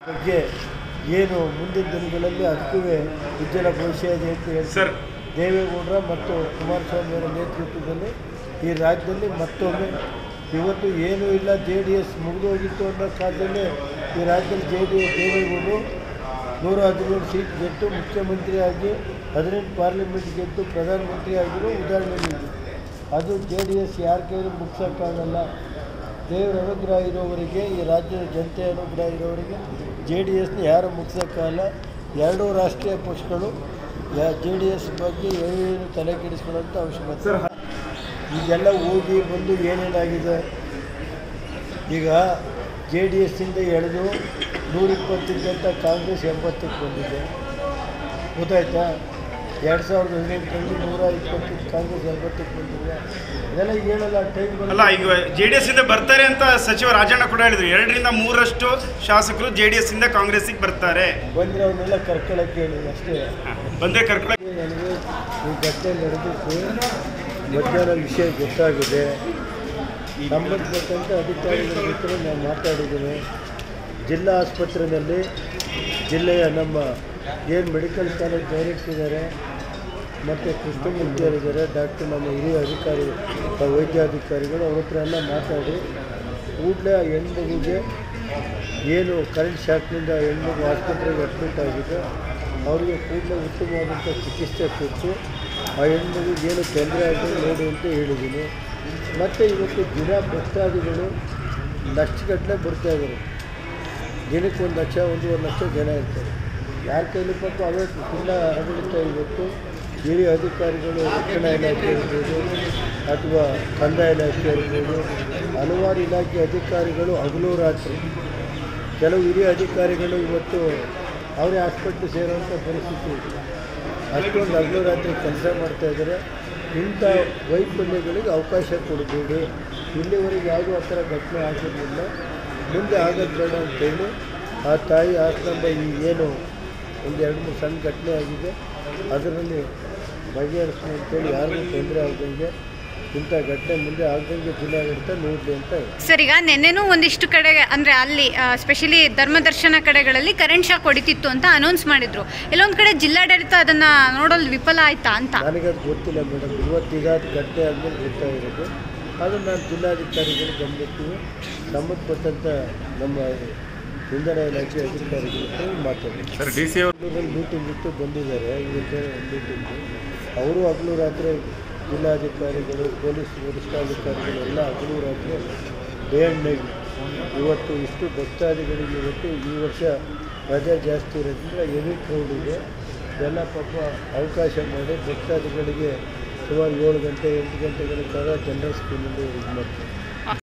ಬಗ್ಗೆ ಏನು ಮುಂದಿನ ದಿನಗಳಲ್ಲಿ ಅದಕ್ಕೂ ಉಜ್ವಲ ಭವಿಷ್ಯ ಇದೆ ಅಂತ ಹೇಳಿ ಸರ್. ದೇವೇಗೌಡರ ಮತ್ತು ಕುಮಾರಸ್ವಾಮಿ ಅವರ ನೇತೃತ್ವದಲ್ಲಿ ಈ ರಾಜ್ಯದಲ್ಲಿ ಮತ್ತೊಮ್ಮೆ ಇವತ್ತು ಏನೂ ಇಲ್ಲ ಜೆ ಡಿ ಎಸ್ ಮುಗಿದೋಗಿತ್ತು ಅನ್ನೋ ಕಾಲದಲ್ಲೇ ಈ ರಾಜ್ಯದಲ್ಲಿ ಜೆ ಡಿ ಎಸ್ ದೇವೇಗೌಡರು ನೂರ ಹದಿನೇಳು ಸೀಟ್ ಗೆದ್ದು ಮುಖ್ಯಮಂತ್ರಿಯಾಗಿ ಹದಿನೆಂಟು ಪಾರ್ಲಿಮೆಂಟ್ ಗೆದ್ದು ಪ್ರಧಾನಮಂತ್ರಿ ಆಗಿರೋ ಉದಾಹರಣೆ ಇದೆ ಅದು ಜೆ ಡಿ ಎಸ್ ಯಾರ ಕೈಯಲ್ಲಿ ಮುಗ್ಸೋಕ್ಕಾಗಲ್ಲ ದೇವರ ಅನುಗ್ರಹ ಇರೋವರಿಗೆ ಈ ರಾಜ್ಯದ ಜನತೆಯ ಅನುಗ್ರಹ ಇರೋವರಿಗೆ ಜೆ ಡಿ ಎಸ್ನ ಯಾರು ಮುಗ್ಸೋಕ್ಕಾಗಲ್ಲ ಎರಡೂ ರಾಷ್ಟ್ರೀಯ ಪಕ್ಷಗಳು ಯಾ ಜೆ ಡಿ ಎಸ್ ಬಗ್ಗೆ ಏನು ತಲೆ ಕೆಡಿಸ್ಕೊಳ್ಳೋಂಥ ಅವಶ್ಯಕತೆ ಸರ್ ಈಗೆಲ್ಲ ಹೋಗಿ ಬಂದು ಏನೇನಾಗಿದೆ ಈಗ ಜೆ ಡಿ ಎಸ್ಸಿಂದ ಎಳೆದು ನೂರಿಪ್ಪತ್ತಿದ್ದಂಥ ಕಾಂಗ್ರೆಸ್ ಎಂಬತ್ತಕ್ಕೆ ಬಂದಿದೆ ಗೊತ್ತಾಯ್ತಾ ಎರಡು ಸಾವಿರದ ಹದಿನೆಂಟರಲ್ಲಿ ನೂರ ಇಪ್ಪತ್ತು ಕಾಂಗ್ರೆಸ್ ಎಂಬತ್ತಕ್ಕೆ ಬಂದಿದೆ ಇದೆಲ್ಲ ಹೇಳಲ್ಲ ಟೈಮ್ ಅಲ್ಲ ಈಗ ಜೆ ಡಿ ಎಸ್ ಇಂದ ಬರ್ತಾರೆ ಅಂತ ಸಚಿವ ರಾಜಣ್ಣ ಕೂಡ ಹೇಳಿದ್ರು ಎರಡರಿಂದ ಮೂರಷ್ಟು ಶಾಸಕರು ಜೆ ಡಿ ಎಸ್ ಇಂದ ಕಾಂಗ್ರೆಸ್ಸಿಗೆ ಬರ್ತಾರೆ ಬಂದರೆ ಅವನ್ನೆಲ್ಲ ಕರ್ಕೊಳ್ಳೋಕ್ಕೆ ಹೇಳಿದೆ ಅಷ್ಟೇ ಹ, ಬಂದೇ ಕರ್ಕೊಳ್ಳ ನನಗೆ ಈ ಘಟನೆ ನಡೆದಿದ್ದು ಮಧ್ಯಾಹ್ನ ವಿಷಯ ಗೊತ್ತಾಗಿದೆ ಸಂಬಂಧಪಟ್ಟಂತೆ ಅಧಿಕಾರಿಗಳ ಜೊತೆ ನಾವು ಮಾತಾಡಿದ್ದೇವೆ ಜಿಲ್ಲಾ ಆಸ್ಪತ್ರೆಯಲ್ಲಿ ಜಿಲ್ಲೆಯ ನಮ್ಮ ಏನು ಮೆಡಿಕಲ್ ಕಾಲೇಜ್ ಡೈರೆಕ್ಟರ್ ಇದ್ದಾರೆ ಮತ್ತು ಕೃಷ್ಣಮೂರ್ತಿಯವರಿದ್ದಾರೆ ಡಾಕ್ಟರ್ ನಮ್ಮ ಹಿರಿಯ ಅಧಿಕಾರಿ ವೈದ್ಯಾಧಿಕಾರಿಗಳು ಅವ್ರ ಹತ್ರ ಎಲ್ಲ ಮಾತಾಡಿ ಕೂಡಲೇ ಆ ಹೆಣ್ಮಗುಗೆ ಏನು ಕರೆಂಟ್ ಶಾಕ್ನಿಂದ ಹೆಣ್ಮಗು ಆಸ್ಪತ್ರೆಗೆ ಅಡ್ಮಿಟ್ ಆಗಿದೆ ಅವರಿಗೆ ಕೂಡಲೇ ಉತ್ತಮವಾದಂಥ ಚಿಕಿತ್ಸೆ ಕೊಟ್ಟು ಆ ಹೆಣ್ಮಗುಗೆ ಏನು ತೊಂದರೆ ಆಗಿದೆ ನೋಡಿ ಅಂತ ಹೇಳಿದ್ದೀನಿ ಮತ್ತು ಇವತ್ತು ದಿನ ಭಕ್ತಾದಿಗಳು ಲಕ್ಷಗಟ್ಟಲೆ ಬರ್ತಾ ಇದ್ದಾರೆ ದಿನಕ್ಕೆ ಒಂದು ಲಕ್ಷ ಒಂದೂವರೆ ಲಕ್ಷ ಜನ ಇರ್ತಾರೆ ಯಾರ ಕೈಲಿ ಪಾಪ ಅವೇ ಜಿಲ್ಲಾ ಆಡಳಿತ ಇವತ್ತು ಹಿರಿಯ ಅಧಿಕಾರಿಗಳು ರಕ್ಷಣಾ ಇಲಾಖೆ ಇರ್ಬೋದು ಅಥವಾ ಕಂದಾಯ ಇಲಾಖೆ ಇರ್ಬೋದು ಹಲವಾರು ಇಲಾಖೆ ಅಧಿಕಾರಿಗಳು ಹಗಲು ರಾತ್ರಿ ಕೆಲವು ಹಿರಿಯ ಅಧಿಕಾರಿಗಳು ಇವತ್ತು ಅವರೇ ಹಾಸ್ಪಿಟ್ಲ್ ಸೇರುವಂಥ ಪರಿಸ್ಥಿತಿ ಇದೆ ಅಷ್ಟೊಂದು ಹಗಲು ರಾತ್ರಿ ಕೆಲಸ ಮಾಡ್ತಾ ಇದ್ದಾರೆ ಇಂಥ ವೈಫಲ್ಯಗಳಿಗೆ ಅವಕಾಶ ಕೊಡಬೇಡಿ ಇಲ್ಲಿವರೆಗೆ ಯಾವುದೂ ಆ ಥರ ಘಟನೆ ಆಗಿರಲಿಲ್ಲ ಮುಂದೆ ಆಗೋದು ಬೇಡ ಅಂತೇಳಿ ಆ ತಾಯಿ ಆಸ್ತಂಭ ಈ ಏನು ಒಂದು ಎರಡು ಮೂರು ಸಣ್ಣ ಘಟನೆ ಆಗಿದೆ ಅದರಲ್ಲಿ ಬಗೆಹರಿಸು ಅಂತೇಳಿ ಯಾರಿಗೂ ತೊಂದರೆ ಆಗದಂಗೆ ಇಂಥ ಘಟನೆ ಮುಂದೆ ಆಗದಂಗೆ ಜಿಲ್ಲಾಡಳಿತ ನೋಡಲಿ ಅಂತ ಹೇಳಿ ಸರ್ ಈಗ ನೆನ್ನೆನೂ ಒಂದಿಷ್ಟು ಕಡೆ ಅಂದರೆ ಅಲ್ಲಿ ಸ್ಪೆಷಲಿ ಧರ್ಮದರ್ಶನ ಕಡೆಗಳಲ್ಲಿ ಕರೆಂಟ್ ಶಾಕ್ ಹೊಡಿತಿತ್ತು ಅಂತ ಅನೌನ್ಸ್ ಮಾಡಿದ್ರು ಎಲ್ಲೊಂದು ಕಡೆ ಜಿಲ್ಲಾಡಳಿತ ಅದನ್ನು ನೋಡೋದು ವಿಫಲ ಆಯ್ತಾ ಅಂತ ನನಗದು ಗೊತ್ತಿಲ್ಲ ಮೇಡಮ್ ಇವತ್ತೀಗ ಅದು ಘಟನೆ ಆದಮೇಲೆ ಗೊತ್ತಾಗಿರೋದು ಅದು ನಾನು ಜಿಲ್ಲಾಧಿಕಾರಿಗಳು ಗಮನಿಸ್ತೀವಿ ಸಂಬಂಧಪಟ್ಟಂಥ ನಮ್ಮ ಇಂಧನ ಇಲಾಖೆ ಅಧಿಕಾರಿಗಳ ಹತ್ರ ಮಾತಾಡ್ತೀನಿ ಸರ್ ಡಿ ಸಿ ಅವರು ಬೆಂಗಳೂರಲ್ಲಿ ಮೀಟಿಂಗ್ ಇಟ್ಟು ಬಂದಿದ್ದಾರೆ ಇವತ್ತೇ ಮೀಟಿಂಗ್ ಅವರು ಹಗಲು ರಾತ್ರಿ ಜಿಲ್ಲಾಧಿಕಾರಿಗಳು ಪೊಲೀಸ್ ವರಿಷ್ಠಾಧಿಕಾರಿಗಳು ಎಲ್ಲ ಹಗಲು ರಾತ್ರಿ ಡೇ ಆ್ಯಂಡ್ ನೈಟ್ ಇವತ್ತು ಇಷ್ಟು ಭಕ್ತಾದಿಗಳಿಗೆ ಇವತ್ತು ಈ ವರ್ಷ ರಜೆ ಜಾಸ್ತಿ ಇರೋದ್ರಿಂದ ಹೆವಿ ಕ್ರೌಡ್ ಇದೆ ಎಲ್ಲ ಪಾಪ ಅವಕಾಶ ಮಾಡಿ ಭಕ್ತಾದಿಗಳಿಗೆ ಸುಮಾರು ಏಳು ಗಂಟೆ ಎಂಟು ಗಂಟೆಗಳ ಕಾಲ ಜನರಲ್ ಸ್ಕೂಲಲ್ಲಿ ಇದು ಮಾಡ್ತಾರೆ